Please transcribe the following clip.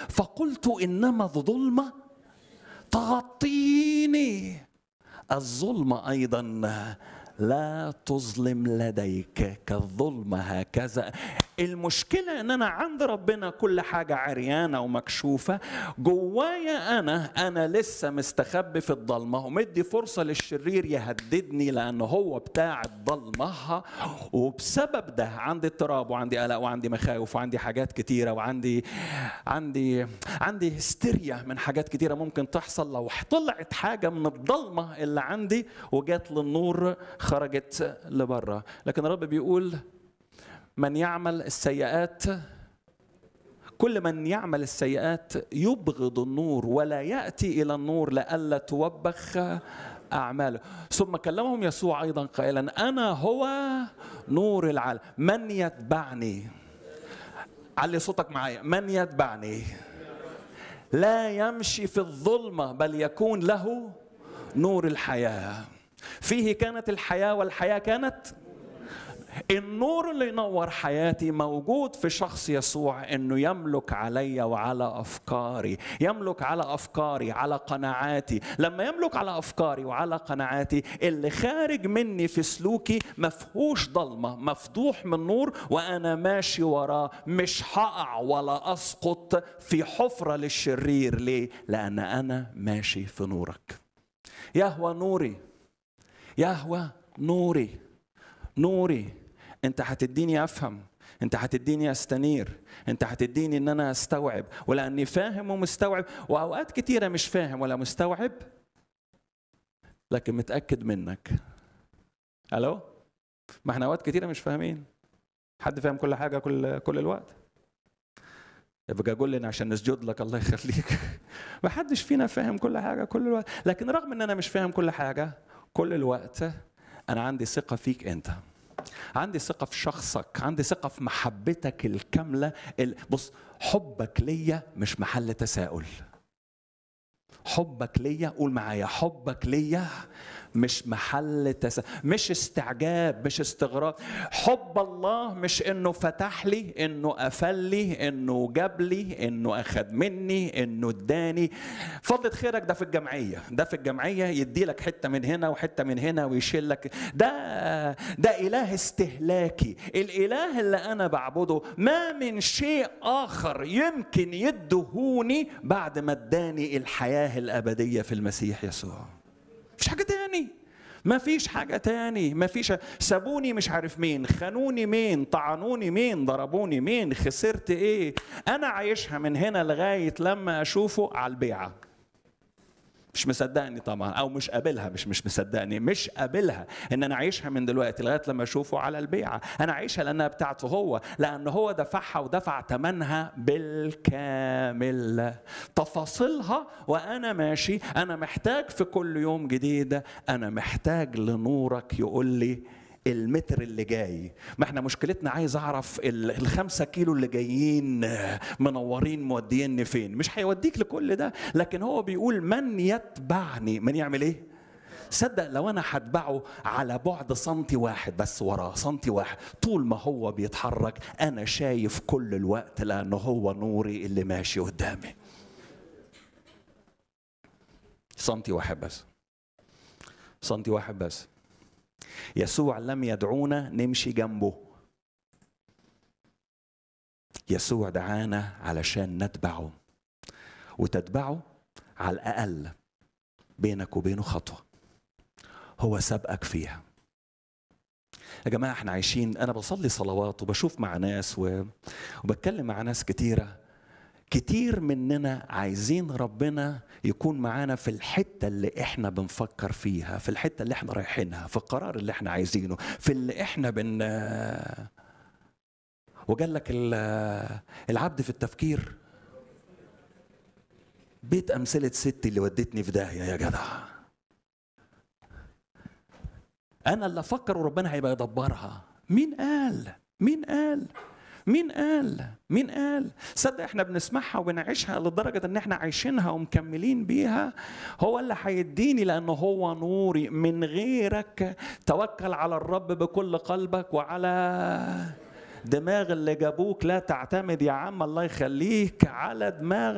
فقلت انما الظلمه تغطيني الظلمه ايضا لا تظلم لديك كالظلمة هكذا المشكلة ان انا عند ربنا كل حاجة عريانة ومكشوفة جوايا انا انا لسه مستخبي في الضلمة ومدي فرصة للشرير يهددني لان هو بتاع الضلمة وبسبب ده عندي اضطراب وعندي قلق وعندي مخاوف وعندي حاجات كتيرة وعندي عندي عندي هستيريا من حاجات كتيرة ممكن تحصل لو طلعت حاجة من الضلمة اللي عندي وجات للنور خرجت لبره لكن الرب بيقول من يعمل السيئات كل من يعمل السيئات يبغض النور ولا ياتي الى النور لئلا توبخ اعماله ثم كلمهم يسوع ايضا قائلا انا هو نور العالم من يتبعني علي صوتك معايا من يتبعني لا يمشي في الظلمه بل يكون له نور الحياه فيه كانت الحياة والحياة كانت النور اللي ينور حياتي موجود في شخص يسوع انه يملك علي وعلى افكاري يملك على افكاري على قناعاتي لما يملك على افكاري وعلى قناعاتي اللي خارج مني في سلوكي مفهوش ضلمه مفضوح من نور وانا ماشي وراه مش هقع ولا اسقط في حفره للشرير ليه لان انا ماشي في نورك يهوى نوري يهوى نوري نوري انت هتديني افهم انت هتديني استنير انت هتديني ان انا استوعب ولاني فاهم ومستوعب واوقات كتيره مش فاهم ولا مستوعب لكن متاكد منك الو ما احنا اوقات كتيره مش فاهمين حد فاهم كل حاجه كل كل الوقت يبقى قول لنا عشان نسجد لك الله يخليك ما حدش فينا فاهم كل حاجه كل الوقت لكن رغم ان انا مش فاهم كل حاجه كل الوقت انا عندي ثقه فيك انت عندي ثقة في شخصك عندي ثقة في محبتك الكاملة بص حبك ليا مش محل تساؤل حبك ليا قول معايا حبك ليا مش محل تس... مش استعجاب مش استغراب حب الله مش انه فتح لي انه قفل لي انه جاب لي انه اخذ مني انه اداني فضلة خيرك ده في الجمعية ده في الجمعية يدي لك حتة من هنا وحتة من هنا ويشيل لك ده ده اله استهلاكي الاله اللي انا بعبده ما من شيء اخر يمكن يدهوني بعد ما اداني الحياة الابدية في المسيح يسوع مفيش حاجة تاني ما فيش حاجة تاني ما فيش سابوني مش عارف مين خانوني مين طعنوني مين ضربوني مين خسرت ايه انا عايشها من هنا لغاية لما اشوفه على البيعة مش مصدقني طبعا او مش قابلها مش مش مصدقني مش قابلها ان انا عايشها من دلوقتي لغايه لما اشوفه على البيعه انا عايشها لانها بتاعته هو لان هو دفعها ودفع ثمنها بالكامل تفاصيلها وانا ماشي انا محتاج في كل يوم جديد انا محتاج لنورك يقول لي المتر اللي جاي ما احنا مشكلتنا عايز اعرف الخمسة كيلو اللي جايين منورين موديني فين مش هيوديك لكل ده لكن هو بيقول من يتبعني من يعمل ايه صدق لو انا هتبعه على بعد سنتي واحد بس وراه سنتي واحد طول ما هو بيتحرك انا شايف كل الوقت لانه هو نوري اللي ماشي قدامي سنتي واحد بس سنتي واحد بس يسوع لم يدعونا نمشي جنبه يسوع دعانا علشان نتبعه وتتبعه على الاقل بينك وبينه خطوه هو سبقك فيها يا جماعه احنا عايشين انا بصلي صلوات وبشوف مع ناس و... وبتكلم مع ناس كتيره كتير مننا عايزين ربنا يكون معانا في الحتة اللي احنا بنفكر فيها في الحتة اللي احنا رايحينها في القرار اللي احنا عايزينه في اللي احنا بن وقال لك العبد في التفكير بيت أمثلة ستي اللي ودتني في داهية يا جدع أنا اللي أفكر وربنا هيبقى يدبرها مين قال مين قال مين قال؟ مين قال؟ صدق احنا بنسمعها وبنعيشها لدرجة ان احنا عايشينها ومكملين بيها هو اللي هيديني لانه هو نوري من غيرك توكل على الرب بكل قلبك وعلى دماغ اللي جابوك لا تعتمد يا عم الله يخليك على دماغ